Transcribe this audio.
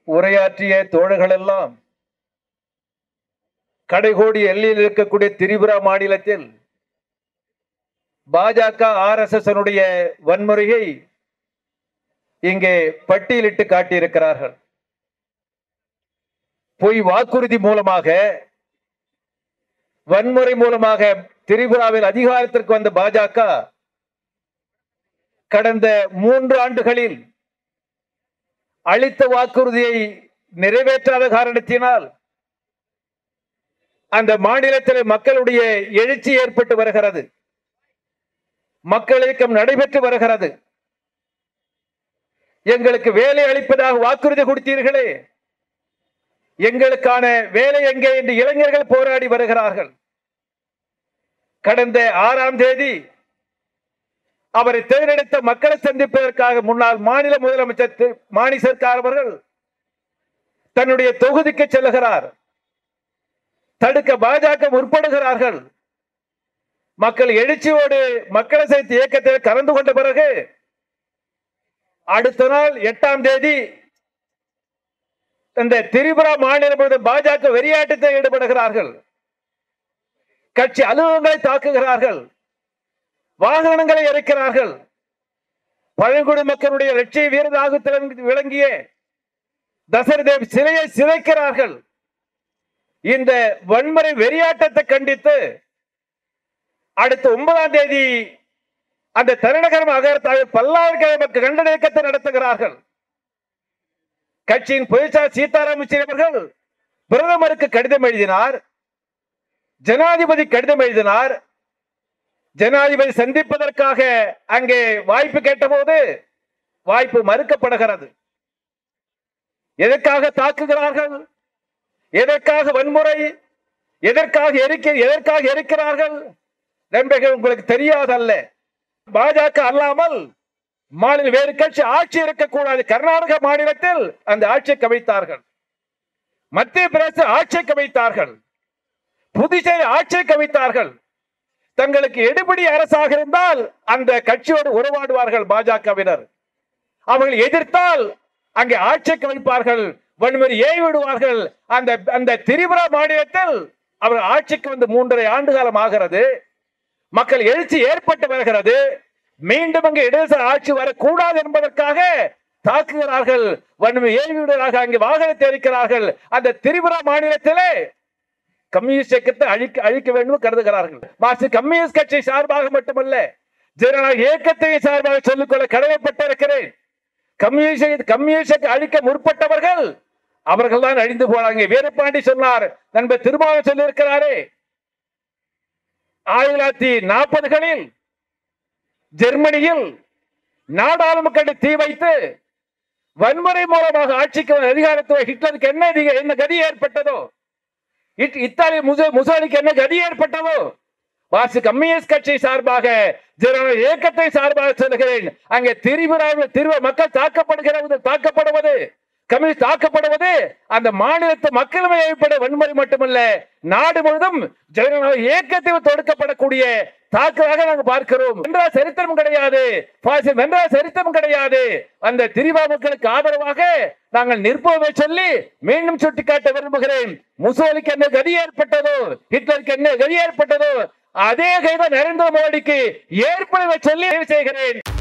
உரையாற்றிய தோழர்கள் எல்லாம் கடைகோடி எல்லையில் இருக்கக்கூடிய திரிபுரா மாநிலத்தில் பாஜக ஆர் எஸ் எஸ் வன்முறையை இங்கே பட்டியலிட்டு காட்டியிருக்கிறார்கள் பொய் வாக்குறுதி மூலமாக வன்முறை மூலமாக திரிபுராவில் அதிகாரத்திற்கு வந்த பாஜக கடந்த மூன்று ஆண்டுகளில் அளித்த வாக்குறுதியை நிறைவேற்றாத காரணத்தினால் அந்த மாநிலத்தில் மக்களுடைய எழுச்சி ஏற்பட்டு வருகிறது மக்கள் இயக்கம் நடைபெற்று வருகிறது எங்களுக்கு வேலை அளிப்பதாக வாக்குறுதி கொடுத்தீர்களே எங்களுக்கான வேலை எங்கே என்று இளைஞர்கள் போராடி வருகிறார்கள் கடந்த ஆறாம் தேதி அவரை தேர்ந்தெடுத்த மக்களை சந்திப்பதற்காக முன்னாள் மாநில முதலமைச்சர் திரு மாணி சர்க்கார் அவர்கள் தன்னுடைய தொகுதிக்கு செல்லுகிறார் தடுக்க பாஜக முற்படுகிறார்கள் மக்கள் எழுச்சியோடு மக்களை சேர்த்து இயக்கத்தில் கலந்து கொண்ட பிறகு அடுத்த நாள் எட்டாம் தேதி இந்த திரிபுரா மாநிலம் முழுவதும் பாஜக வெறியாட்டத்தில் ஈடுபடுகிறார்கள் கட்சி அலுவலகங்களை தாக்குகிறார்கள் வாகனங்களை எரிக்கிறார்கள் பழங்குடி மக்களுடைய லட்சிய வீரராக திளங்கி- விளங்கிய தசரதேவ் சிலையை சிதைக்கிறார்கள் இந்த வன்முறை வெறியாட்டத்தை கண்டித்து அடுத்த ஒன்பதாம் தேதி அந்த தலைநகரம் அகர்த்தாவில் பல்லாயிரக்கணக்கான மக்கள் கண்டன இயக்கத்தை நடத்துகிறார்கள் கட்சியின் பொதுச்சார் சீதாராம் யெச்சூரி அவர்கள் பிரதமருக்கு கடிதம் எழுதினார் ஜனாதிபதி கடிதம் எழுதினார் ஜனாதிபதி சந்திப்பதற்காக அங்கே வாய்ப்பு கேட்டபோது வாய்ப்பு மறுக்கப்படுகிறது எதற்காக தாக்குகிறார்கள் எதற்காக வன்முறை எதற்காக எரிக்க எதற்காக எரிக்கிறார்கள் நண்பர்கள் உங்களுக்கு தெரியாதல்ல பாஜக அல்லாமல் மாநில வேறு கட்சி ஆட்சி இருக்கக்கூடாது கர்நாடக மாநிலத்தில் அந்த ஆட்சியை கவிழ்த்தார்கள் மத்திய பிரதேச ஆட்சியை கவிழ்த்தார்கள் புதுச்சேரி ஆட்சியை கவிழ்த்தார்கள் தங்களுக்கு எடுபடி அரசாக இருந்தால் அந்த கட்சியோடு உறவாடுவார்கள் பாஜகவினர் அவர்கள் எதிர்த்தால் அங்கே ஆட்சியை கவிழ்ப்பார்கள் வன்முறை ஏவி விடுவார்கள் அந்த அந்த திரிபுரா மாநிலத்தில் அவர் ஆட்சிக்கு வந்து மூன்றரை ஆண்டு காலம் ஆகிறது மக்கள் எழுச்சி ஏற்பட்டு வருகிறது மீண்டும் அங்கு இடதுசாரி ஆட்சி வரக்கூடாது என்பதற்காக தாக்குகிறார்கள் வன்மை ஏவி விடுகிறார்கள் அங்கே வாகனத்தை எரிக்கிறார்கள் அந்த திரிபுரா மாநிலத்திலே கம்யூனிஸ்ட் இயக்கத்தை அழிக்க அழிக்க வேண்டும் கருதுகிறார்கள் மார்க்சிஸ்ட் கம்யூனிஸ்ட் கட்சி சார்பாக மட்டுமல்ல ஜனநாயக இயக்கத்தை சார்பாக சொல்லிக்கொள்ள கடமைப்பட்டிருக்கிறேன் கம்யூனிஸ்ட் கம்யூனிஸ்ட் அழிக்க முற்பட்டவர்கள் அவர்கள் தான் அழிந்து போனாங்க வீரபாண்டி சொன்னார் நண்பர் திருமாவளவன் சொல்லியிருக்கிறாரே ஆயிரத்தி தொள்ளாயிரத்தி நாற்பதுகளில் ஜெர்மனியில் நாடாளுமன்ற தீ வைத்து வன்முறை மூலமாக ஆட்சிக்கு வந்த அதிகாரத்துவ ஹிட்லருக்கு என்ன அதிக- என்ன கதி ஏற்பட்டதோ இத்- இத்தாலி முச- முசோலிக்கு என்ன கதி ஏற்பட்டதோ வாசி கம்யூனிஸ்ட் கட்சி சார்பாக ஜனநாயக இயக்கத்தை சார்பாக சொல்லுகிறேன் அங்கே திரிபுராவில் திருவ மக்கள் தாக்கப்படுகிறது தாக்கப்படுவது கம்யூனிஸ்ட் தாக்கப்படுவது அந்த மாநிலத்து மக்கள் மீது ஏற்பட வன்முறை மட்டுமல்ல நாடு முழுவதும் ஜனநாயக இயக்கத்தில் தொடுக்கப்படக்கூடிய தாக்குதலாக நாங்கள் பார்க்கிறோம் வென்ற சரித்திரம் கிடையாது பாசிசம் வென்ற சரித்திரம் கிடையாது அந்த திரிபா மக்களுக்கு ஆதரவாக நாங்கள் நிற்போமை சொல்லி மீண்டும் சுட்டிக்காட்ட விரும்புகிறேன் முசோலிக்கு என்ன கதி ஏற்பட்டதோ ஹிட்லருக்கு என்ன கதி ஏற்பட்டதோ அதே கைதான் நரேந்திர மோடிக்கு ஏற்படுவதை சொல்லி நிறைவு செய்கிறேன்